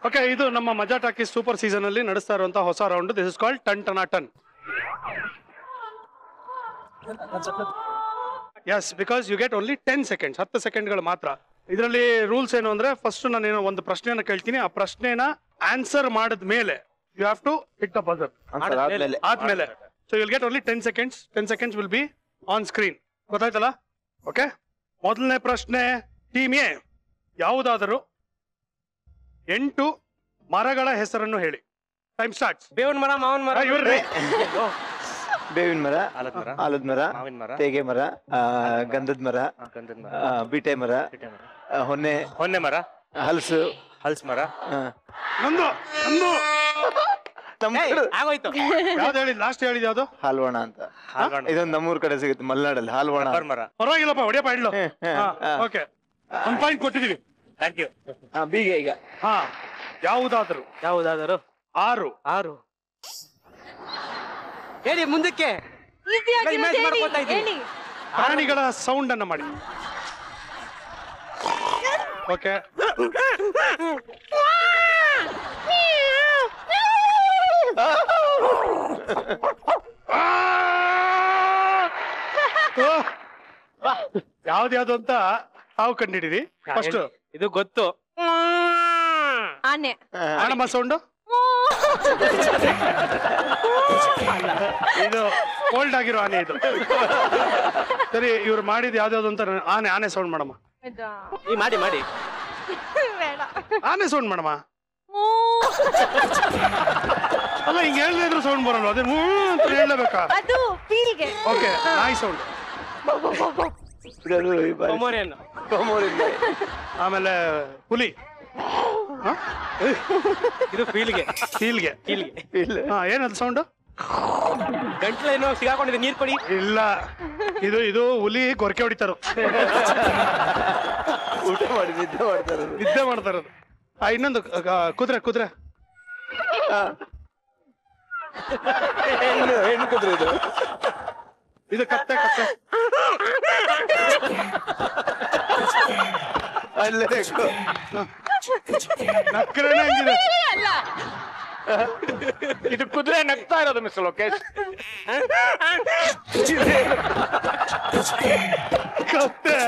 Okay ಇದು ನಮ್ಮ ಮಜಾ ಟಾಕಿ ಸೂಪರ್ ಸೀಸನ್ ಅಲ್ಲಿ ನಡೆಸ್ತಾ ಇರುವಂತಹ ಹೊಸ ರೌಂಡ್ ದಿಸ್ ಇಸ್ ಕಾಲ್ಡ್ ಟನ್ ಟನ ಟನ್ yes because you get only ten seconds ಹತ್ತು ಸೆಕೆಂಡ್ಗಳು ಮಾತ್ರ ಇದರಲ್ಲಿ ರೂಲ್ಸ್ ಏನು ಅಂದ್ರೆ ಫಸ್ಟ್ ನಾನೇನೋ ಒಂದು ಪ್ರಶ್ನೆಯನ್ನ ಕೇಳ್ತೀನಿ ಆ ಪ್ರಶ್ನೆನ ಆನ್ಸರ್ ಮಾಡಿದ ಮೇಲೆ you have to hit the buzzer answer ಆದ್ಮೇಲೆ ಆದ್ಮೇಲೆ so will get only ten seconds ten seconds will be on screen ಗೊತ್ತಾಯ್ತಲ್ಲ ಓಕೆ ಮೊದಲನೇ ಪ್ರಶ್ನೆ ಟೀಮ್ ಎ ಯಾವುದಾದರೂ ಎಂಟು ಮರಗಳ ಹೆಸರನ್ನು ಹೇಳಿ ಟೈಮ್ ಸ್ಟಾರ್ಟ್ಸ್ ಬೇವಿನ ಮರ ಮಾವಿನ ಮರ ಇವ್ರಿ ಬೇವಿನ ಮರ ಆಲದ ಮರ ಆಲದ ಮರ ಮಾವಿನ ಮರ ತೇಗೆ ಮರ ಆ, ಗಂಧದ ಮರ ಗಂಧದ ಮರ ಆ, ಬೀಟೆ ಮರ ಬಿಟೆ ಮರ ಆ, ಹೊನ್ನೆ ಹೊನ್ನೆ ಮರ ಹಲಸು ಹಲ್ಸ್ ಮರ ಆ. ನಂದು ನಂದು ನಮ್ ಏಯ್, ಕಡೆ ಆಗೋಯ್ತು ಯಾವ್ದು ಹೇಳಿ ಲಾಸ್ಟ್ ಹೇಳಿದ್ ಯಾವ್ದು ಹಾಲ್ವಾಣ ಅಂತ ಹಾಲ್ವಾಣ. ಇದೊಂದು ನಮ್ಮೂರ್ ಕಡೆ ಸಿಗುತ್ತೆ ಮಲೆನಾಡಲ್ಲಿ ಹಾಲ್ವಾಣ ರಬ್ಬರ್ ಮರ ಪರವಾಗಿಲ್ಲಪ್ಪ ಹೊಡಿಯಪ್ಪ ಇಡ್ಲು ಹ್ಮ್, ಹ್ಮ್, ಹಾ. ಓಕೆ ಒಂದ್ ಪಾಯಿಂಟ್ ಕೊಟ್ಟಿದೀವಿ ಥ್ಯಾಂಕ್ ಯು ಆ, ಬೀಗ ಈಗ ಹಾ ಯಾವುದಾದರೂ ಯಾವುದಾದರೂ ಆರು ಆರು ಹೇಳಿ ಮುಂದಕ್ಕೆ Easy ಆಗಿರೋದು imagine ಹೇಳಿ, ಮಾಡ್ಕೊತಾ ಇದ್ದೀನಿ. ಹೇಳಿ. ಪ್ರಾಣಿಗಳ ಸೌಂಡ್ ಅನ್ನ ಮಾಡಿ ಓಕೆ ಯಾವ್ದ್ಯಾವ್ದು ಅಂತ ತಾವು ಕಂಡಿಡಿರಿ ಫಸ್ಟ್ ಇದು ಗೊತ್ತು ಆನೆ ಆಡಮ್ಮ ಸೌಂಡ್ ಇದು ಕೋಲ್ಡ್ ಆಗಿರೋ ಆನೆ ಇದು ಸರಿ ಇವ್ರು ಮಾಡಿದ್ ಯಾವ್ದ್ಯಾವ್ದು ಅಂತ ನಾನು- ಆನೆ ಆನೆ ಸೌಂಡ್ ಮಾಡಮ್ಮ ಇದು. ಈ ಮಾಡಿ ಮಾಡಿ ಬೇಡ ಆನೆ ಸೌಂಡ್ ಮಾಡಮ್ಮ ಅಲ್ಲ ಹಿಂಗ್ ಹೇಳ್ದೆ ಇದ್ರು ಸೌಂಡ್ ಬರಲ್ಲ ಅದೇ ಹ್ಞೂ ಅಂತ ಹೇಳಬೇಕಾ ಅದು ಫೀಲ್ಗೆ ಓಕೆ ನಾಯಿ ಸೌಂಡ್ ಬಿಡೋದು ಈ ಬಾರಿ. ಕೊಮೋರಿಯನ್ ಕೊಮೋರಿಂದ. ಆಮೇಲೆ ಹುಲಿ ಇದು ಫೀಲ್ಗೆ ಫೀಲ್ಗೆ ಫೀಲ್ಗೆ ಇಲ್ಲ ಹಾ ಏನದು ಸೌಂಡ್ ಗಂಟ್ಲು ಏನೋ ಸಿಗಾಕೊಂಡಿದೆ ನೀರ್ ಕೊಡಿ ಇಲ್ಲ ಇದು ಇದು ಹುಲಿ ಗೊರಕೆ ಹೊಡಿತಾರ ಊಟ ಮಾಡಿ ನಿದ್ದೆ ಮಾಡ್ತಾ ಇರೋದು ನಿದ್ದೆ ಮಾಡ್ತಾ ಇರೋದು ಆ ಇನ್ನೊಂದು ಆ, ಕುದುರೆ ಕುದುರೆ ಆ. ಹೆಣ್ಣು ಹೆಣ್ಣು ಕುದುರೆ ಇದು ಇದು ಕತ್ತೆ ಕತ್ತೆ ಅಲ್ಲೇ ಬೇಕು. ನಕ್ಕರೇನೆ ಹಂಗಿದೆ ಅಲ್ಲ ಇದು ಕುದುರೆ ನಗ್ತಾ ಇರೋದು ಮಿಸ್ ಲೋಕೇಶ್ ಕತ್ತೆ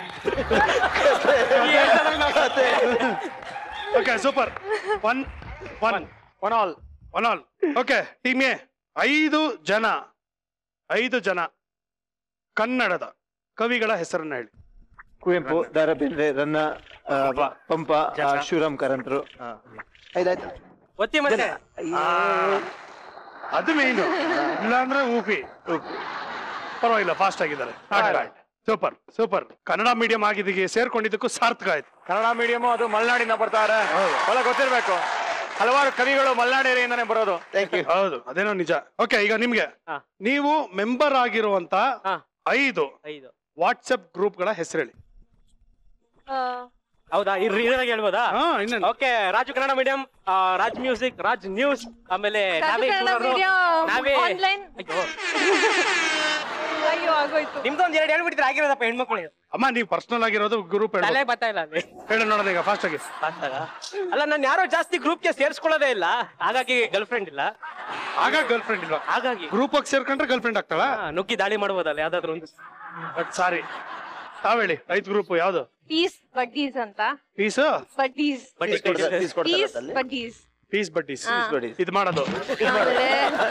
okay super one one one all one all okay team A ಐದು ಜನ ಐದು ಜನ ಕನ್ನಡದ ಕವಿಗಳ ಹೆಸರನ್ನ ಹೇಳಿ ಕುವೆಂಪು ದಾರ ಬೇಂದ್ರೆ ರನ್ನ ಆ, ಪಂಪ ಆ, ಶಿವರಾಮ್ ಕಾರಂತರು ಐದಾಯ್ತು ಒತ್ತಿ ಮತ್ತೆ ಅದು ಮೇಯ್ನು ಇಲ್ಲಾಂದ್ರೆ ಊಪಿ ಪರವಾಗಿಲ್ಲ ಫಾಸ್ಟ್ ಆಗಿದ್ದಾರೆ ಸೂಪರ್ ಸೂಪರ್ ಕನ್ನಡ ಮೀಡಿಯಂ ಆಗಿದ್ದಕ್ಕೆ ಸೇರ್ಕೊಂಡಿದ್ದಕ್ಕೂ ಸಾರ್ಥಕ ಆಯ್ತು ಕನ್ನಡ ಮೀಡಿಯಂ ಅದು ಮಲೆನಾಡಿಂದ ಬರ್ತಾರೆ ಹೊಲ ಗೊತ್ತಿರ್ಬೇಕು ಹಲವಾರು ಕವಿಗಳು ಮಲೆನಾಡು ಏರಿಯಿಂದಾನೆ ಬರೋದು ಥ್ಯಾಂಕ್ ಯು ಹೌದು ಅದೇನೋ ನಿಜ ಓಕೆ ಈಗ ನಿಮ್ಗೆ ಹಾ. ನೀವು ಮೆಂಬರ್ ಆಗಿರುವಂತ ಹಾ. ಐದು ಐದು ವಾಟ್ಸ್ಆಪ್ ಗ್ರೂಪ್ಗಳ ಹೆಸರು ಹೇಳಿ ಆ, ಹೌದಾ ಇರ್ರಿ ಇದ್ರಾಗ ಹೇಳ್ಬೋದಾ ಹಾ ಇನ್ನೇನು okay Raju Kannada medium Raj music Raj news ಆಮೇಲೆ ನಾವೇ ಕನ್ನಡ ಇವ್ರವ್ರು, medium, ನಾವೇ online. ಅಯ್ಯೋ, ಅಯ್ಯೋ ಆಗೋಯ್ತು ನಿಮ್ದೊಂದ್ ಎರಡು ಹೇಳ್ಬಿಟ್ಟಿದ್ರೆ ಆಗಿರೋದಪ್ಪ ಹೆಣ್ಮಕ್ಳಿಗೆ ಅಮ್ಮ ನೀವು ಪರ್ಸನಲ್ ಆಗಿರೋದು ಗ್ರೂಪ್ ಹೇಳಿ ತಲೆ ಬರ್ತಾ ಇಲ್ಲ ಅಲ್ಲಿ ಹೇಳಿ ನೋಡೋಣ ಈಗ ಫಾಸ್ಟ್ ಆಗಿ ಅಲ್ಲ ನಾನು ಯಾರೋ ಜಾಸ್ತಿ ಗ್ರೂಪ್ಗೆ ಸೇರ್ಸ್ಕೊಳ್ಳೋದೇ ಇಲ್ಲ ಹಾಗಾಗಿ ಗರ್ಲ್ ಫ್ರೆಂಡ್ ಇಲ್ಲ ಆಗ ಗರ್ಲ್ ಫ್ರೆಂಡ್ ಇಲ್ಲ ಹಾಗಾಗಿ ಗ್ರೂಪ್ ಆಗಿ ಸೇರ್ಕೊಂಡ್ರೆ ಗರ್ಲ್ ಫ್ರೆಂಡ್ ಆಗ್ತಾಳ ಹಾ, ನುಗ್ಗಿ ದಾಳಿ ಮಾಡ್ಬೋದಲ್ಲ ಯಾವ್ದಾದ್ರು ಒಂದು ಬಟ್ ಸಾರಿ ತಾವ್ ಹೇಳಿ ಐದು ಗ್ರೂಪ್ ಯಾವ್ದು ಪೀಸ್ ಬಡ್ಡೀಸ್ ಅಂತ ಪೀಸ್ ಬಡ್ಡೀಸ್ ಬಡ್ಡಿ ಪೀಸ್ ಕೊಡ್ತಾರೆ ಬಡ್ಡೀಸ್ ಪೀಸ್ ಬಡ್ಡೀಸ್ ಹಾ. ಇದು ಮಾಡೋದು ಆಮೇಲೆ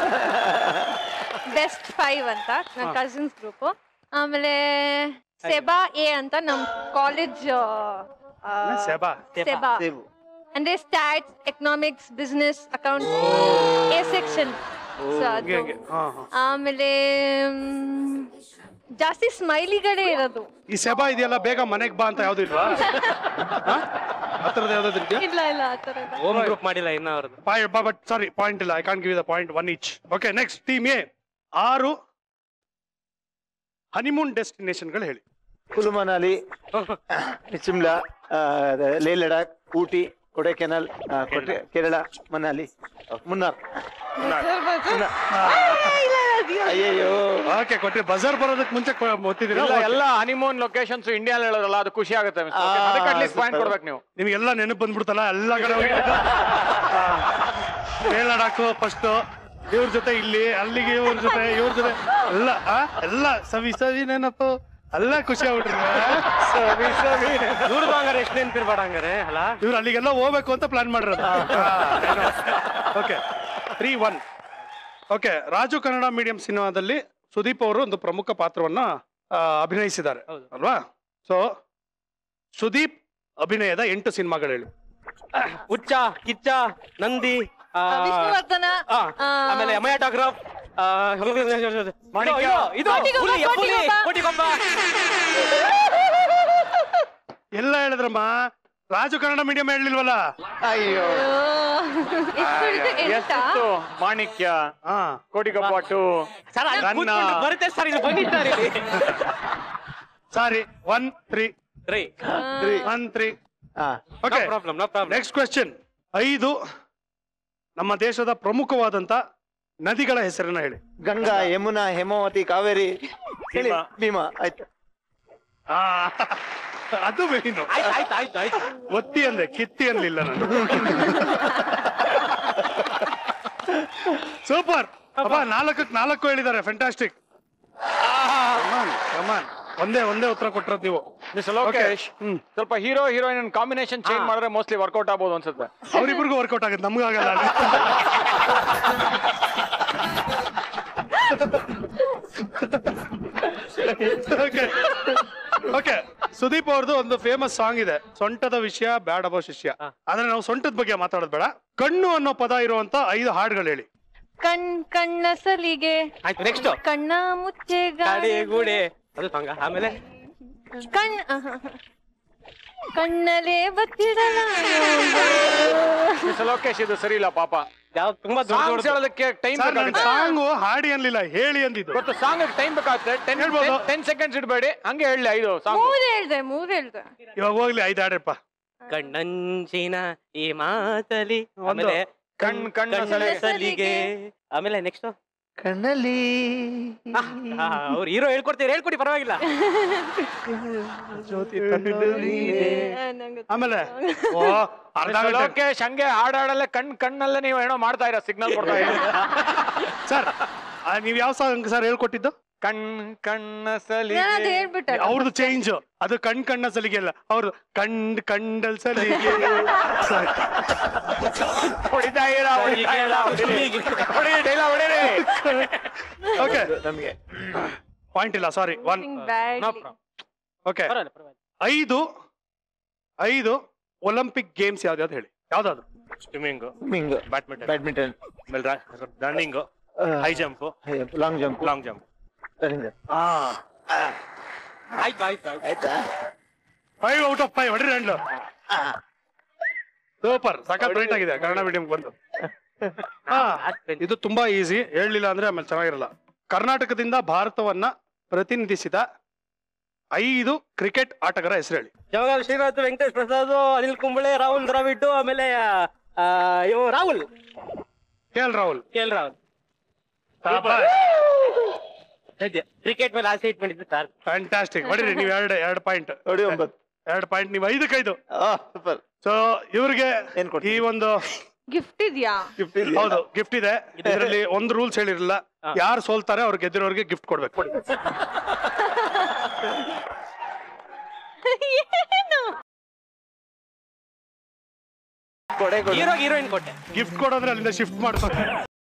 ಬೆಸ್ಟ್ ಫೈವ್ ಅಂತ ನನ್ನ ಕಸಿನ್ಸ್ ಗ್ರೂಪ್ ಆಮೇಲೆ ಸೆಬಾ ಎ ಅಂತ ನಮ್ ಕಾಲೇಜ್ ಸೇಬಾ ಸೆಬಾ ಸೇಬು ಅಂದ್ರೆ stats economics business account A section ಹಂಗೆ ಹಂಗೆ ಹಾ ಹಾ ಆಮೇಲೆ ಮ್, ಜಾಸ್ತಿ ಸ್ಮೈಲಿಗಳೇ ಇರೋದು ಈ ಸೆಬಾ ಇದೆಯಲ್ಲ ಬೇಗ ಮನೆಗ್ ಬಾ ಅಂತ ಯಾವ್ದು ಇಲ್ವಾ ಹಾ? ಹತ್ರದ ಯಾವ್ದಾದ್ರು ಇದೆಯಾ ಇಲ್ಲ ಇಲ್ಲ ಆ ಥರ ಇಲ್ಲ. ಹೋಮ್ ಗ್ರೂಪ್ ಮಾಡಿಲ್ಲ ಇನ್ನ ಅವ್ರದ್ದು ಬಟ್ ಸಾರಿ ಪಾಯಿಂಟ್ ಇಲ್ಲ I can give the point one each okay next team A ಆರು ಹನಿಮೂನ್ ಡೆಸ್ಟಿನೇಷನ್ಗಳು ಹೇಳಿ ಕುಲು ಮನಾಲಿ ಶಿಮ್ಲಾ ಆ, ಲೇ ಲಡಾಖ್ ಊಟಿ ಕೊಡೈಕೆನಾಲ್ ಆ, ಕೊಡೆ- ಕೇರಳ ಮನಾಲಿ ಮುನ್ನಾರ್ ಅಯ್ಯಯ್ಯೋ ಓಕೆ ಕೊಟ್ರಿ ಬಜಾರ್ ಬರೋದಕ್ಕೆ ಮುಂಚೆ ಕೊ- ಗೊತ್ತಿದ್ದೀರಾ ಇಲ್ಲ Okay. ಎಲ್ಲ ಹನಿಮೂನ್ ಲೊಕೇಶನ್ಸ್ ಇಂಡಿಯಾ ಹೇಳೋದಲ್ಲ ಅದು ಖುಷಿ ಆಗುತ್ತೆ ಮಿಸ್ಟರ್. ಆ, Okay, ಅದಕ್ಕೆ ಅಟ್ಲೀಸ್ಟ್ ಪಾಯಿಂಟ್ super. ಕೊಡ್ಬೇಕು ನೀವು ನಿಮ್ಗೆಲ್ಲ ನೆನಪು ಬಂದ್ಬಿಡ್ತಲ್ಲ ಎಲ್ಲ ಕಡೆ ಹೋಗಿ ಲಡಾಖು ಫಸ್ಟ್ ಇವ್ರ ಜೊತೆ ಇಲ್ಲಿ ಅಲ್ಲಿಗೆ ಇವ್ರ ಜೊತೆ ಇವ್ರ ಜೊತೆ ಎಲ್ಲ ಆ? ಎಲ್ಲ ಸವಿ ಸವಿ ನೆನಪು ಎಲ್ಲ ಖುಷಿ ಆಗ್ಬಿಟ್ರಿ ನೋಡುದು ಹಂಗಾರೆ ಎಷ್ಟು ನೆನ್ಪಿರ್ಬೇಡ ಹಂಗಾರೆ ಅಲ್ಲ ಇವ್ರು ಅಲ್ಲಿಗೆಲ್ಲ ಹೋಗ್ಬೇಕು ಅಂತ ಪ್ಲಾನ್ ಮಾಡಿರೋದು okay three one okay Raju Kannada medium ಸಿನಿಮಾದಲ್ಲಿ ಸುದೀಪ್ ಅವರು ಒಂದು ಪ್ರಮುಖ ಪಾತ್ರವನ್ನ ಆ, ಅಭಿನಯಿಸಿದ್ದಾರೆ ಹೌದು. ಅಲ್ವಾ ಸೊ ಸುದೀಪ್ ಅಭಿನಯದ ಎಂಟು ಸಿನಿಮಾಗಳು ಹೇಳಿ ಹುಚ್ಚ ಕಿಚ್ಚ ನಂದಿ ಆ, ವಿಷ್ಣುವರ್ಧನ ಆ, ಆ, ಆಮೇಲೆ ಅಮಯಾಟೋಗ್ರಾಫ್ ಮಾಣಿಕ್ಯ. ಇದು ಕೋಟಿಗೊಬ್ಬ, ಹುಲಿ, ಹುಲಿ, ಕೋಟಿಗೊಬ್ಬ. ಕೋಟಿಗೊಬ್ಬ. ಎಲ್ಲ ಹೇಳಿದ್ರಮ್ಮ ರಾಜು ಕನ್ನಡ ಮೀಡಿಯಂ ಹೇಳಲಿಲ್ವಲ್ಲ ಅಯ್ಯೋ ಎಷ್ಟು ಹಿಡಿದು ಎಂಟ ಎಷ್ಟಿತ್ತು ಮಾಣಿಕ್ಯ ಹಾ ಕೋಟಿಗೊಬ್ಬ ಟು ಸರ್ ಅಲ್ಲಿ ನನ್ನ- ಕೂತ್ಕೊಂಡು ಬರುತ್ತೆ ಸರ್ ಇಲ್ಲಿ ಬಂದಿದ್ದಾರೆ ಇಲ್ಲಿ. ಸಾರಿ ಒನ್ ತ್ರೀ ರೀ ಒನ್ ತ್ರೀ ಹಾ okay problem no problem next question ಐದು ನಮ್ಮ ದೇಶದ ಪ್ರಮುಖವಾದಂತ ನದಿಗಳ ಹೆಸರನ್ನ ಹೇಳಿ ಗಂಗಾ ಯಮುನಾ ಹೇಮಾವತಿ ಕಾವೇರಿ ಹೇಳಿ ಭೀಮಾ. ಭೀಮಾ ಆಯ್ತು ಆ, ಅದು ಮೇನು ಆಯ್ತು ಆಯ್ತು ಆಯ್ತು ಆಯ್ತು ಒತ್ತಿ ಅಂದೆ ಕಿತ್ತಿ ಅನ್ಲಿಲ್ಲ ನಾನು ಸೂಪರ್ ಅಪ್ಪ ನಾಲ್ಕಕ್ಕೆ ನಾಲ್ಕು ಹೇಳಿದ್ದಾರೆ ಫ್ಯಾಂಟಾಸ್ಟಿಕ್ ಒಂದೇ ಒಂದೇ ಉತ್ತರ ಕೊಟ್ಟಿರೋದು ನೀವು ಮಿಸ್ಟರ್ ಲೋಕೇಶ್ ಹ್ಮ್. ಸ್ವಲ್ಪ ಹೀರೋ ಹೀರೋಯಿನ್ ಕಾಂಬಿನೇಷನ್ ಚೇಂಜ್ ಮಾಡಿದ್ರೆ ಮೋಸ್ಟ್ಲಿ ವರ್ಕೌಟ್ ಆಗ್ಬೋದು ಅನ್ಸುತ್ತೆ ಅವರಿಬ್ಬರಿಗೂ ವರ್ಕೌಟ್ ಆಗುತ್ತೆ ನಮಗಾಗಲ್ಲ ಓಕೆ ಓಕೆ ಸುದೀಪ್ ಅವ್ರದ್ದು ಒಂದು ಫೇಮಸ್ ಸಾಂಗ್ ಇದೆ ಸೊಂಟದ ವಿಷಯ ಬ್ಯಾಡಬೋ ಶಿಷ್ಯ ಆದ್ರೆ ನಾವು ಸೊಂಟದ ಬಗ್ಗೆ ಮಾತಾಡೋದು ಬೇಡ ಕಣ್ಣು ಅನ್ನೋ ಪದ ಇರುವಂತ ಐದು ಹಾಡುಗಳು ಹೇಳಿ ಕಣ್ ಕಣ್ಣ ಸಲಿಗೆ ಆಯ್ತು ನೆಕ್ಸ್ಟ್ ಕಣ್ಣ ಮುಚ್ಚೆ ಗಾಡಿ ಗೂಡೆ ಅದು ಹಂಗ ಆಮೇಲೆ ಕಣ್ ಆಹಾ. ಕಣ್ಣಲ್ಲೇ ಬತ್ತಿರಲ ಮಿಸ್ಟರ್ ಲೋಕೇಶ್ ಇದು ಸರಿ ಇಲ್ಲ ಪಾಪ ಯಾವ ತುಂಬಾ ದೊಡ್ಡ ಸಾಂಗ್ಸ್ ದೊಡ್ಡ ಹೇಳೋದಕ್ಕೆ ಟೈಮ್ ಸರ್ ನನ್ನ ಬೇಕಾಗುತ್ತೆ ಸಾಂಗು ಹಾಡಿ ಅನ್ಲಿಲ್ಲ ಹೇಳಿ ಅಂದಿದ್ದು ಗೊತ್ತು ಸಾಂಗ್ ಟೈಮ್ ಬೇಕಾಗುತ್ತೆ ಟೆನ್ ಹೇಳ್ಬೋದು. ಟೆನ್ ಸೆಕೆಂಡ್ಸ್ ಇಡಬೇಡಿ ಹಂಗೆ ಹೇಳಿ ಐದು ಸಾಂಗ್ ಮೂರ್ ಹೇಳ್ದೆ ಮೂರ್ ಹೇಳ್ದೆ ಇವಾಗ ಹೋಗ್ಲಿ ಐದು ಹಾಡ್ರಪ್ಪ ಕಣ್ಣಂಚಿನ ಈ ಮಾತಲಿ ಒಂದು. ಆಮೇಲೆ ಕಣ್ ಕಣ್ಣ ಸೆಳೆ ಸಲಿಗೆ ಆಮೇಲೆ ನೆಕ್ಸ್ಟ್ ಕಣ್ಣಲ್ಲಿ ಅವ್ರು ಹೀರೋ ಹೇಳ್ಕೊಡ್ತೀರಿ ಹೇಳ್ಕೊಡಿ ಪರವಾಗಿಲ್ಲ ಆ, ನಂಗ್ ಗೊತ್ತು. ಆಮೇಲೆ ಓ ಅರ್ಧ ಮಿಸ್ಟರ್ ಗಂಟೆ ಲೋಕೇಶ್ ಹಂಗೆ ಹಾಡಾಡಲ್ಲೇ ಕಣ್ ಕಣ್ಣಲ್ಲೇ ನೀವು ಏನೋ ಮಾಡ್ತಾ ಇರ ಸಿಗ್ನಲ್ ಕೊಡ್ತಾ ಇರ ಸರ್ ಆ, ನೀವ್ ಯಾವ ಸಾಂಗ್ ಸರ್ ಹೇಳ್ಕೊಟ್ಟಿದ್ದು ಕಣ್ ಕಣ್ಣ ನಾನು ಅದ್ ಸಲಿಗೆ ಹೇಳ್ಬಿಟ್ಟೆ ಅವ್ರದ್ದು ಚೇಂಜ್ ಅದು ಕಣ್ ಕಣ್ಣ ಸಲಿಗೆ ಅಲ್ಲ ಅವ್ರದ್ದು ಕಂಡ್ ಕಂಡಲ್ ಸಲಿಗೆ Sorry. ಹೊಡಿತಾ ಇರ ಹೊಡಿತಾ ಇರ ಹೊಡಿ ಡೈಲಾಗ್ ಹೊಡೀರಿ ಓಕೆ ನಮ್ಗೆ ಪಾಯಿಂಟ್ ಇಲ್ಲ ಸಾರಿ ಒನ್ ಬ್ಯಾಡ್ ಓಕೆ ಪರವಾಗಿಲ್ಲ ಪರವಾಗಿಲ್ಲ ಐದು ಐದು ಒಲಿಂಪಿಕ್ ಗೇಮ್ಸ್ ಯಾವ್ದು ಹೇಳಿ ಯಾವ್ದಾದ್ರು ಸ್ವಿಮ್ಮಿಂಗ್ ಸ್ವಿಮ್ಮಿಂಗ್ ಬ್ಯಾಡ್ಮಿಂಟನ್ ಬ್ಯಾಡ್ಮಿಂಟನ್ ಆಮೇಲೆ running high jump long jump long jump running ಆಯ್ತು ಆಯ್ತು ಆಯ್ತು ಆಯ್ತಾ ಫೈವ್ ಔಟ್ ಆಫ್ ಫೈವ್ ಹೊಡ್ರಿ ಹ್ಯಾಂಡ್ಲು ಸೂಪರ್ ಸಖತ್ ರೈಟ್ ಆಗಿದೆ ಕನ್ನಡ ಮೀಡಿಯಂ ಬಂದು ಹಾ ಇದು ತುಂಬಾ ಈಸಿ ಹೇಳಲಿಲ್ಲ ಅಂದ್ರೆ ಆಮೇಲೆ ಚೆನ್ನಾಗಿರಲ್ಲ ಕರ್ನಾಟಕದಿಂದ ಭಾರತವನ್ನ ಪ್ರತಿನಿಧಿಸಿದ ಐದು ಕ್ರಿಕೆಟ್ ಆಟಗಾರ ಹೆಸರು ಹೇಳಿ ಜವಾಗಲ್ ಶ್ರೀನಾಥ್ ವೆಂಕಟೇಶ್ ಪ್ರಸಾದ್ ಅನಿಲ್ ಕುಂಬಳೆ ರಾಹುಲ್ ದ್ರಾವಿಡ್ ಆಮೇಲೆ ಆ, ಇವ Rahul K L Rahul K L Rahul cricket ಮೇಲೆ ಆಸೆ ಇಟ್ಕೊಂಡಿದ್ದೆ ಸರ್ ಫ್ಯಾಂಟಾಸ್ಟಿಕ್ ಹೊಡಿರಿ ನೀವು ಎರಡು ಎರಡು ಪಾಯಿಂಟ್ ನೋಡಿ ಒಂಬತ್ತು ಎರಡು ಪಾಯಿಂಟ್ ನೀವು ಐದಕ್ಕೈದು ಆ ಸೂಪರ್ ಸೊ ಇವ್ರಿಗೆ ಏನ್ ಕೊಡ್ತೀರಿ? ಈ ಒಂದು ಗಿಫ್ಟ್ ಇದ್ಯಾ ಗಿಫ್ಟ್ ಇಲ್ಲಿ ಹೌದು ಗಿಫ್ಟ್ ಇದೆ ಇದರಲ್ಲಿ ಒಂದು ರೂಲ್ಸ್ ಹೇಳಿರಲಿಲ್ಲ ಯಾರು ಸೋಲ್ತಾರೆ ಅವ್ರು ಗೆದ್ದಿರೋರಿಗೆ ಗಿಫ್ಟ್ ಕೊಡ್ಬೇಕು ಏನು ಕೊಡೆ ಕೊಡು. ಹೀರೋ ಹೀರೋಯಿನ್ ಕೊಟ್ಟೆ ಗಿಫ್ಟ್ ಕೊಡೋದ್ರೆ ಅಲ್ಲಿಂದ ಶಿಫ್ಟ್ ಮಾಡ್ತಾರೆ